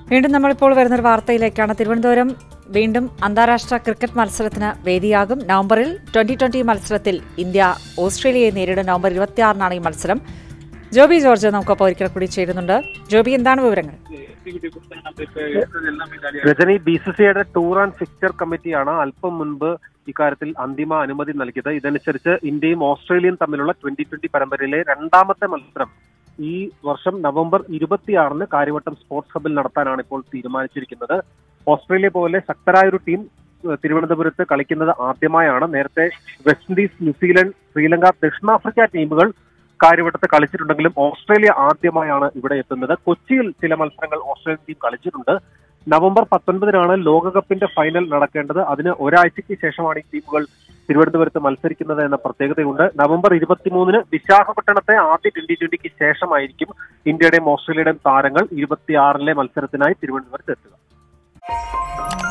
വീണ്ടും നമ്മളിപ്പോൾ വരുന്നൊരു വാർത്തയിലേക്കാണ് തിരുവനന്തപുരം വീണ്ടും അന്താരാഷ്ട്ര ക്രിക്കറ്റ് മത്സരത്തിന് വേദിയാകും നവംബറിൽ ട്വന്റി ട്വന്റി മത്സരത്തിൽ ഇന്ത്യ ഓസ്ട്രേലിയയെ നേരിടും നവംബർ ഇരുപത്തിയാറിനാണ് ഈ മത്സരം ജോബി ജോർജ് നമുക്കൊപ്പം ഒരിക്കൽ കൂടി ചേരുന്നുണ്ട് ജോബി എന്താണ് വിവരങ്ങൾ രജനി ബി സി സിയുടെ ടൂർ ആൻഡ് ഫിക്ചർ കമ്മിറ്റിയാണ് അല്പം മുൻപ് ഇക്കാര്യത്തിൽ അന്തിമ അനുമതി നൽകിയത് ഇതനുസരിച്ച് ഇന്ത്യയും ഓസ്ട്രേലിയയും തമ്മിലുള്ള ട്വന്റി ട്വന്റി പരമ്പരയിലെ രണ്ടാമത്തെ മത്സരം ഈ വർഷം നവംബർ ഇരുപത്തിയാറിന് കാര്യവട്ടം സ്പോർട്സ് ഹബിൽ നടത്താനാണ് ഇപ്പോൾ തീരുമാനിച്ചിരിക്കുന്നത് ഓസ്ട്രേലിയ പോലെ ശക്തരായ ഒരു ടീം ഏഹ്, തിരുവനന്തപുരത്ത് കളിക്കുന്നത് ആദ്യമായാണ് നേരത്തെ വെസ്റ്റ് ഇൻഡീസ് ന്യൂസിലൻഡ് ശ്രീലങ്ക ദക്ഷിണാഫ്രിക്ക ടീമുകൾ കാര്യവട്ടത്ത് കളിച്ചിട്ടുണ്ടെങ്കിലും ഓസ്ട്രേലിയ ആദ്യമായാണ് ഇവിടെ എത്തുന്നത് കൊച്ചിയിൽ ചില മത്സരങ്ങൾ ഓസ്ട്രേലിയൻ ടീം കളിച്ചിട്ടുണ്ട് നവംബർ പത്തൊൻപതിനാണ് ലോകകപ്പിന്റെ ഫൈനൽ നടക്കേണ്ടത് അതിന് ഒരാഴ്ചയ്ക്ക് ശേഷമാണ് ഈ ടീമുകൾ തിരുവനന്തപുരത്ത് മത്സരിക്കുന്നത് എന്ന പ്രത്യേകതയുണ്ട് നവംബർ ഇരുപത്തിമൂന്നിന് വിശാഖപട്ടണത്തെ ആദ്യ ട്വന്റി ട്വന്റിക്ക് ശേഷമായിരിക്കും ഇന്ത്യയുടെയും ഓസ്ട്രേലിയയുടെയും താരങ്ങൾ ഇരുപത്തിയാറിലെ മത്സരത്തിനായി തിരുവനന്തപുരത്ത് എത്തുക